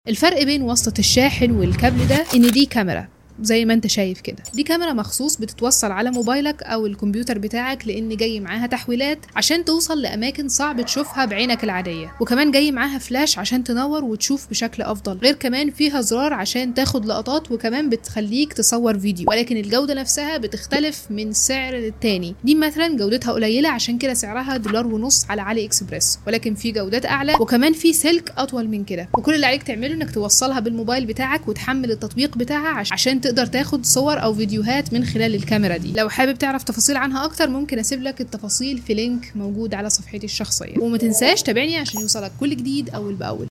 الفرق بين وصلة الشاحن والكابل ده ان دي كاميرا زي ما انت شايف كده دي كاميرا مخصوص بتتوصل على موبايلك او الكمبيوتر بتاعك لان جاي معاها تحويلات عشان توصل لاماكن صعب تشوفها بعينك العاديه وكمان جاي معاها فلاش عشان تنور وتشوف بشكل افضل غير كمان فيها زرار عشان تاخد لقطات وكمان بتخليك تصور فيديو ولكن الجوده نفسها بتختلف من سعر للتاني دي مثلا جودتها قليله عشان كده سعرها دولار ونص على علي اكسبريس ولكن في جودات اعلى وكمان في سلك اطول من كده وكل اللي عليك تعمله انك توصلها بالموبايل بتاعك وتحمل التطبيق بتاعها عش- عشان تقدر تاخد صور او فيديوهات من خلال الكاميرا دي لو حابب تعرف تفاصيل عنها اكتر ممكن اسيب لك التفاصيل في لينك موجود على صفحتي الشخصيه وما تنساش تابعني عشان يوصلك كل جديد اول باول